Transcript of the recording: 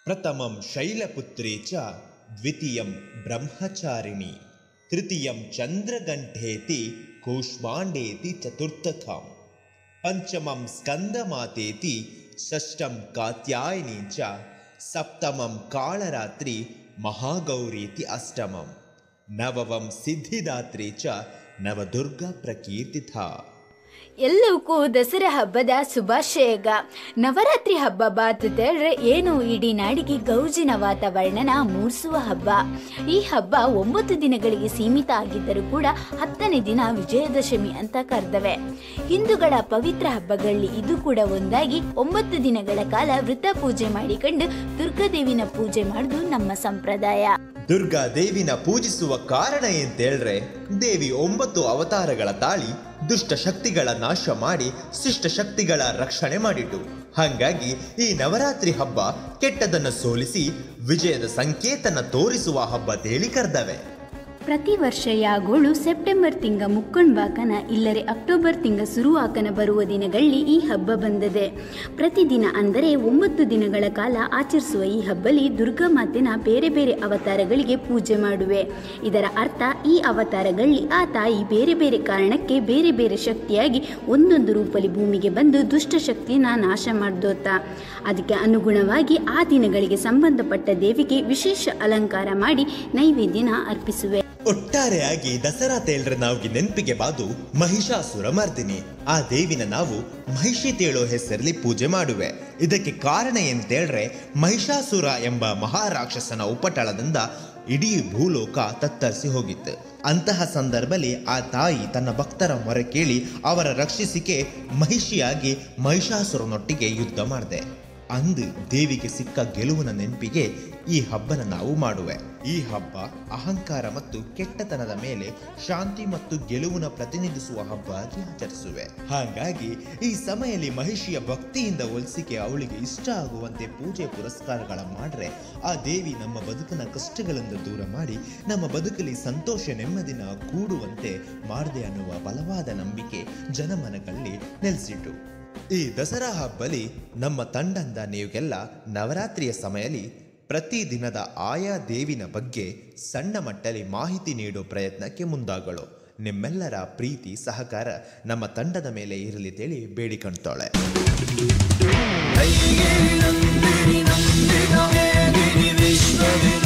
ಪ್ರಥಮಂ ಶೈಲಪುತ್ರಿ ಚ ದ್ವಿತೀಯಂ ಬ್ರಹ್ಮಚಾರಿಣಿ ತೃತೀಯಂ ಚಂದ್ರಗಂಠೇತಿ ಕೂಷ್ಮಾಂಡೇತಿ ಚತುರ್ಥಕಂ ಪಂಚಮಂ ಸ್ಕಂದಮಾತೇತಿ ಷಷ್ಠಂ ಕಾತ್ಯಾಯನಿ ಚ ಸಪ್ತಮಂ ಕಾಳರಾತ್ರಿ ಮಹಾಗೌರೀತಿ ಅಷ್ಟಮಂ ನವಮಂ ಸಿದ್ಧಿದಾತ್ರಿ ಚ ನವದುರ್ಗಾ ಪ್ರಕೀರ್ತಿಥಾ ಎಲ್ಲವಕ್ಕೂ ದಸರಾ ಹಬ್ಬದ ಶುಭಾಶಯಗ ನವರಾತ್ರಿ ಹಬ್ಬ ಬಾತುತ್ತೇಳ್ರೆ ಏನು ಇಡೀ ನಾಡಿಗೆ ಗೌಜಿನ ವಾತಾವರಣನ ಮೂಡಿಸುವ ಹಬ್ಬ ಈ ಹಬ್ಬ ಒಂಬತ್ತು ದಿನಗಳಿಗೆ ಸೀಮಿತ ಆಗಿದ್ದರೂ ಕೂಡ ಹತ್ತನೇ ದಿನ ವಿಜಯದಶಮಿ ಅಂತ ಕರೆದವೆ ಹಿಂದೂಗಳ ಪವಿತ್ರ ಹಬ್ಬಗಳಲ್ಲಿ ಇದು ಕೂಡ ಒಂದಾಗಿ ಒಂಬತ್ತು ದಿನಗಳ ಕಾಲ ವೃತ ಪೂಜೆ ಮಾಡಿಕೊಂಡು ದುರ್ಗಾದೇವಿನ ಪೂಜೆ ಮಾಡುವುದು ನಮ್ಮ ಸಂಪ್ರದಾಯ ದುರ್ಗಾ ದೇವಿನ ಪೂಜಿಸುವ ಕಾರಣ ಎಂತೇಳ್ರೆ ದೇವಿ ಒಂಬತ್ತು ಅವತಾರಗಳ ತಾಳಿ ದುಷ್ಟ ಶಕ್ತಿಗಳ ನಾಶ ಮಾಡಿ ಶಿಷ್ಟ ಶಕ್ತಿಗಳ ರಕ್ಷಣೆ ಮಾಡಿತು ಹಾಗಾಗಿ ಈ ನವರಾತ್ರಿ ಹಬ್ಬ ಕೆಟ್ಟದನ್ನು ಸೋಲಿಸಿ ವಿಜಯದ ಸಂಕೇತನ ತೋರಿಸುವ ಹಬ್ಬ ತೇಳಿ ಕರೆದವೆ ಪ್ರತಿ ವರ್ಷ ಯಾಗೋಳು ಸೆಪ್ಟೆಂಬರ್ ತಿಂಗ ಮುಕ್ಕೊಂಡ್ಬಾಕನ ಇಲ್ಲರೆ ಅಕ್ಟೋಬರ್ ತಿಂಗ ಶುರುವಾಕನ ಬರುವ ದಿನಗಳಲ್ಲಿ ಈ ಹಬ್ಬ ಬಂದದೆ ಪ್ರತಿದಿನ ಅಂದರೆ ಒಂಬತ್ತು ದಿನಗಳ ಕಾಲ ಆಚರಿಸುವ ಈ ಹಬ್ಬಲಿ ದುರ್ಗಾ ಮಾತೆನ ಬೇರೆ ಬೇರೆ ಅವತಾರಗಳಿಗೆ ಪೂಜೆ ಮಾಡುವೆ ಇದರ ಅರ್ಥ ಈ ಅವತಾರಗಳಲ್ಲಿ ಆ ತಾಯಿ ಬೇರೆ ಬೇರೆ ಕಾರಣಕ್ಕೆ ಬೇರೆ ಬೇರೆ ಶಕ್ತಿಯಾಗಿ ಒಂದೊಂದು ರೂಪಲಿ ಭೂಮಿಗೆ ಬಂದು ದುಷ್ಟ ಶಕ್ತಿನ ನಾಶ ಮಾಡ್ದೋತ ಅದಕ್ಕೆ ಅನುಗುಣವಾಗಿ ಆ ದಿನಗಳಿಗೆ ಸಂಬಂಧಪಟ್ಟ ದೇವಿಗೆ ವಿಶೇಷ ಅಲಂಕಾರ ಮಾಡಿ ನೈವೇದ್ಯನ ಅರ್ಪಿಸುವೆ ಒಟ್ಟಾರೆಯಾಗಿ ದಸರಾ ತೇಳ್ರೆ ನಾವ್ಗೆ ನೆನಪಿಗೆ ಬಾದು ಮಹಿಷಾಸುರ ಮರ್ದಿನಿ ಆ ದೇವಿನ ನಾವು ಮಹಿಷಿ ತೇಳೋ ಹೆಸರಲ್ಲಿ ಪೂಜೆ ಮಾಡುವೆ ಇದಕ್ಕೆ ಕಾರಣ ಎಂತೇಳ್ರೆ ಮಹಿಷಾಸುರ ಎಂಬ ಮಹಾರಾಕ್ಷಸನ ಉಪಟಳದಿಂದ ಇಡೀ ಭೂಲೋಕ ತತ್ತರಿಸಿ ಹೋಗಿತ್ತು ಅಂತಹ ಸಂದರ್ಭದಲ್ಲಿ ಆ ತಾಯಿ ತನ್ನ ಭಕ್ತರ ಮೊರೆ ಕೇಳಿ ಅವರ ರಕ್ಷಿಸಿಕೆ ಮಹಿಷಿಯಾಗಿ ಮಹಿಷಾಸುರನೊಟ್ಟಿಗೆ ಯುದ್ಧ ಮಾಡಿದೆ ಅಂದು ದೇವಿಗೆ ಸಿಕ್ಕ ಗೆಲುವಿನ ನೆನಪಿಗೆ ಈ ಹಬ್ಬನ ನಾವು ಮಾಡುವೆ ಈ ಹಬ್ಬ ಅಹಂಕಾರ ಮತ್ತು ಕೆಟ್ಟತನದ ಮೇಲೆ ಶಾಂತಿ ಮತ್ತು ಗೆಲುವಿನ ಪ್ರತಿನಿಧಿಸುವ ಹಬ್ಬ ಆಗಿ ಆಚರಿಸುವೆ ಹಾಗಾಗಿ ಈ ಸಮಯದಲ್ಲಿ ಮಹಿಷಿಯ ಭಕ್ತಿಯಿಂದ ಒಲಿಸಿಕೆ ಅವಳಿಗೆ ಇಷ್ಟ ಆಗುವಂತೆ ಪೂಜೆ ಪುರಸ್ಕಾರಗಳ ಮಾಡ್ರೆ ಆ ದೇವಿ ನಮ್ಮ ಬದುಕಿನ ಕಷ್ಟಗಳಿಂದ ದೂರ ಮಾಡಿ ನಮ್ಮ ಬದುಕಲ್ಲಿ ಸಂತೋಷ ನೆಮ್ಮದಿನ ಕೂಡುವಂತೆ ಮಾಡಿದೆ ಅನ್ನುವ ಬಲವಾದ ನಂಬಿಕೆ ಜನಮನಗಳಲ್ಲಿ ನೆಲೆಸಿತು ಈ ದಸರಾ ಹಬ್ಬಲಿ ನಮ್ಮ ತಂಡಂದ ನೀವುಗೆಲ್ಲ ನವರಾತ್ರಿಯ ಸಮಯದಲ್ಲಿ ಪ್ರತಿ ದಿನದ ಆಯಾ ದೇವಿನ ಬಗ್ಗೆ ಸಣ್ಣ ಮಟ್ಟಲ್ಲಿ ಮಾಹಿತಿ ನೀಡೋ ಪ್ರಯತ್ನಕ್ಕೆ ಮುಂದಾಗಳು ನಿಮ್ಮೆಲ್ಲರ ಪ್ರೀತಿ ಸಹಕಾರ ನಮ್ಮ ತಂಡದ ಮೇಲೆ ಇರಲಿ ತಿಳಿ ಬೇಡಿಕೊಂತಾಳೆ ನಂದಿನಿ ನಂದಿನಿ ನಂದಿನಿ ವಿಶ್ವವಿನ